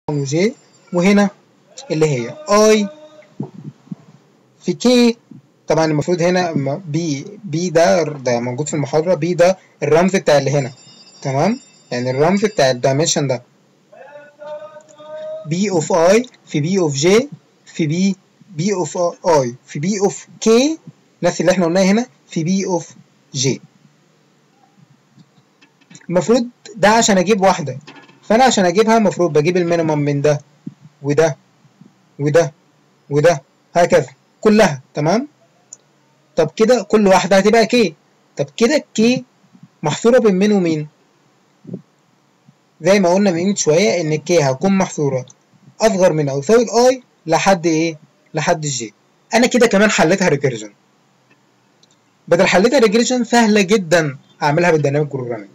وجي وهنا اللي هي اي في كي طبعا المفروض هنا بي بي ده ده موجود في المحاضرة بي ده الرمز بتاع اللي هنا تمام يعني الرمز بتاع الدايمنشن ده بي اوف اي في بي اوف جي في بي بي اوف اي في بي اوف كي نفس اللي احنا قلناه هنا في بي اوف جي المفروض ده عشان اجيب واحدة فانا عشان اجيبها المفروض بجيب المينيمم من ده وده وده وده هكذا كلها تمام طب كده كل واحدة هتبقى كي طب كده الكي محصورة بين مين ومين زي ما قلنا من شوية ان الكي هتكون محصورة اصغر من او يساوي الاي لحد ايه لحد الجي انا كده كمان حليتها ريكيرجن بدل حليتها ريجريشن سهلة جدا اعملها بالديناميك بروجرامينج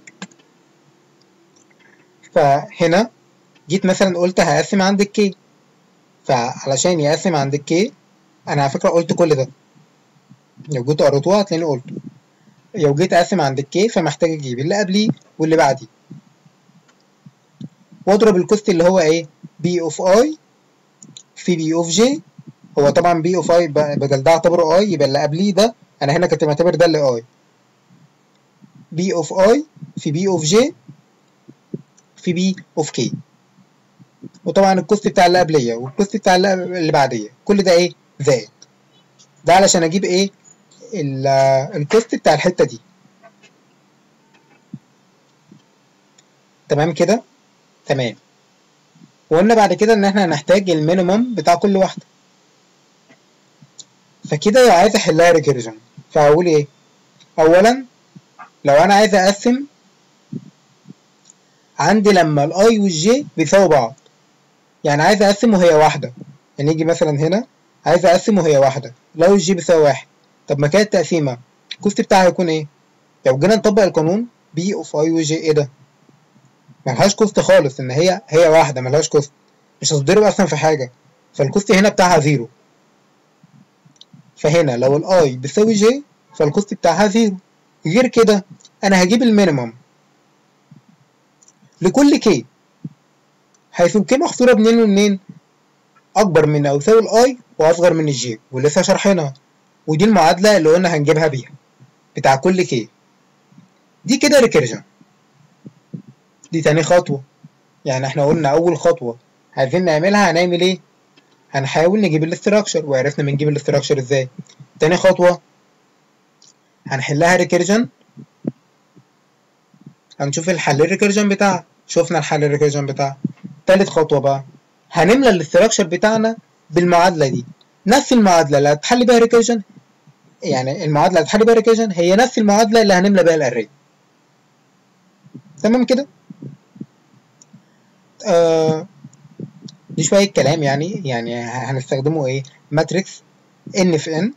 فهنا جيت مثلا قلت هقسم عند الكي فعلشان يقسم عند الكي انا على فكرة قلت كل ده لو جيت قريتوها هتلاقيني قلته لو جيت اقسم عند الكي فمحتاج اجيب اللي قبليه واللي بعديه واضرب الكوست اللي هو ايه بي اوف اي في بي اوف جي هو طبعا بي اوف اي بدل ده اعتبره اي يبقى اللي قبليه ده انا هنا كنت معتبر ده اللي اي بي اوف اي في بي اوف جي في بي اوف كي وطبعا الكوست بتاع اللي قبليه والكوست بتاع اللي بعديه كل ده ايه زائد ده علشان اجيب ايه الكوست بتاع الحته دي تمام كده تمام وقلنا بعد كده ان احنا هنحتاج المينيمم بتاع كل واحده فكده عايز احلها ريكيرجن فهقول ايه اولا لو انا عايز اقسم عندي لما الاي والجي بيساووا بعض يعني عايز اقسم وهي واحده يعني يجي مثلا هنا عايز اقسم وهي واحده الاي والجي بيساوي واحد طب ما كانت التقسيمه الكوست بتاعها هيكون ايه لو جينا نطبق القانون بي اوف اي وجي ايه ده ملهاش كوست خالص ان هي هي واحده ملهاش كوست مش هتضرب اصلا في حاجه فالكوست هنا بتاعها زيرو فهنا لو الاي بيساوي جي فالكوست بتاعها زيرو غير كده انا هجيب المينيمم لكل كي حيث الكي محصوره بمنين ومنين اكبر من او يساوي الاي واصغر من الجي ولسه شارحينها ودي المعادله اللي قلنا هنجيبها بيها بتاع كل كي دي كده ريكيرجن دي تاني خطوه يعني احنا قلنا اول خطوه عايزين نعملها هنعمل ايه هنحاول نجيب الاستراكشر وعرفنا بنجيب الاستراكشر ازاي تاني خطوه هنحلها ريكيرجن هنشوف الحل الريكيرجن بتاعها شفنا الحل الريكيرجن بتاعها تالت خطوه بقى هنملى الاستراكشر بتاعنا بالمعادله دي نفس المعادله اللي هتحل بيها ريكيرجن يعني المعادله اللي هتحل بيها ريكيرجن هي نفس المعادله اللي هنملى بيها الاري تمام كده آه دي شويه كلام يعني يعني هنستخدمه ايه ماتريكس ان في ان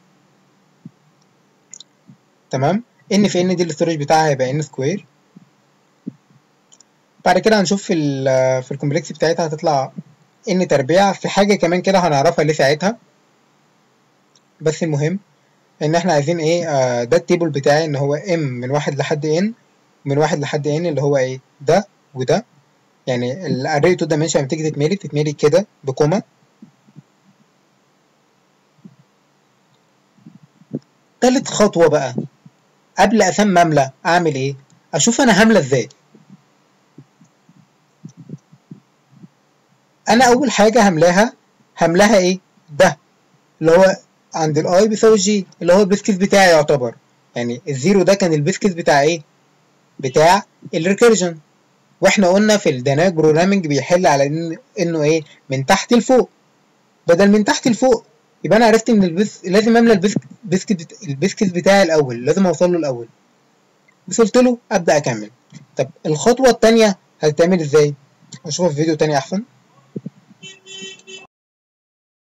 تمام ان في ان دي الاستورج بتاعها هيبقى ان سكوير بعد كده هنشوف في ال في الكومبلكس بتاعتها هتطلع ان تربيع في حاجه كمان كده هنعرفها ليه ساعتها بس المهم ان احنا عايزين ايه آه ده التيبل بتاعي ان هو ام من واحد لحد ان من واحد لحد ان اللي هو ايه ده وده يعني الاري تو دايمنشن لما تيجي تتملي تتملي كده بكوما تالت خطوة بقى قبل اسام مملى اعمل ايه اشوف انا هملى ازاي انا اول حاجة هملاها هملاها ايه ده اللي هو عند الاي بيساوي جي اللي هو البسكس بتاعي يعتبر يعني الزيرو ده كان البسكس بتاع ايه بتاع الريكيرجن واحنا قلنا في الديناميك بروجرامنج بيحل على إن انه ايه من تحت لفوق بدل من تحت لفوق يبقى انا عرفت ان البس لازم املى البسك بت... البسكس بتاعي الاول لازم اوصل له الاول وصلت له ابدا اكمل طب الخطوه الثانيه هتتعمل ازاي اشوفها في فيديو تاني احسن